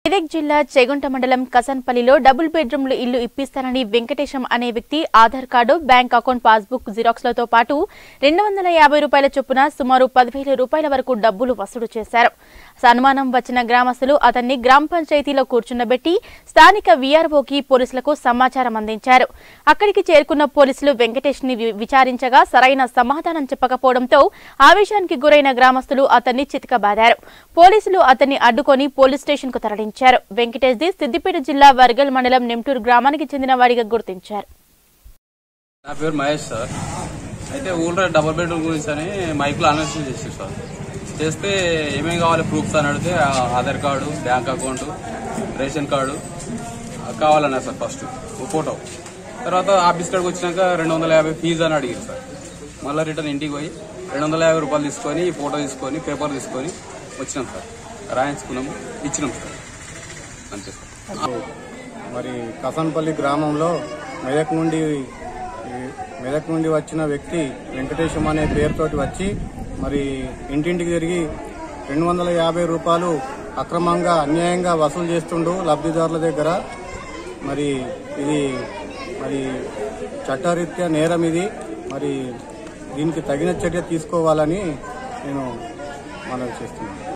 మెదక్ జిల్లా చేగుంట మండలం కసన్పల్లిలో డబుల్ బెడ్రూమ్లు ఇల్లు ఇప్పిస్తానని వెంకటేశం అనే వ్యక్తి Aadhaar card bank account passbook జిరాక్స్లతో పాటు రెండు వందల యాభై రూపాయల చొప్పున సుమారు పదివేల రూపాయల వరకు డబ్బులు వసూలు చేశారు అనుమానం వచ్చిన గ్రామస్తులు అతన్ని గ్రామ పంచాయతీలో కూర్చున్నబెట్టి స్థానిక వీఆర్ఓకి పోలీసులకు సమాచారం అందించారు అక్కడికి చేరుకున్న పోలీసులు వెంకటేష్ ని విచారించగా సరైన సమాధానం చెప్పకపోవడంతో ఆవేశానికి గురైన గ్రామస్తులు అతన్ని చితకబాదారు పోలీసులు అతన్ని అడ్డుకొని పోలీస్ స్టేషన్ కు తరలించారు వెంకటేష్ ది సిద్దిపేట జిల్లా వర్గల్ మండలం నెమ్టూరు గ్రామానికి చెందిన వాడిగా గుర్తించారు నా పేరు మహేష్ సార్ అయితే ఊళ్ళో డబుల్ బెడ్రూమ్ గురించి అని మైక్లో అనౌన్స్ చేశారు సార్ చేస్తే ఏమేమి కావాలి ప్రూఫ్స్ అని అడిగితే ఆ Aadhaar card bank account ration card ఆ కావాలన్నారు సార్ ఫస్ట్ ఓ ఫోటో తర్వాత ఆఫీస్ కాడికి వచ్చినాక రెండు వందల యాభై ఫీజు అని అడిగారు సార్ మళ్ళీ రిటర్న్ ఇంటికి పోయి రెండు వందల యాభై రూపాయలు తీసుకొని ఫోటో తీసుకొని పేపర్ తీసుకొని వచ్చినాం సార్ రాయించుకున్నాము ఇచ్చినాం సార్ అంతే సార్ మరి కసన్పల్లి గ్రామంలో మెదక్ నుండి ఈ మెదక్ నుండి వచ్చిన వ్యక్తి వెంకటేశం అనే పేరుతోటి వచ్చి మరి ఇంటింటికి తిరిగి రెండు వందల యాభై రూపాయలు అక్రమంగా అన్యాయంగా వసూలు చేస్తుండు లబ్ధిదారుల దగ్గర మరి ఇది మరి చట్టరీత్యా నేరం ఇది మరి దీనికి తగిన చర్య తీసుకోవాలని నేను మనవి చేస్తున్నాను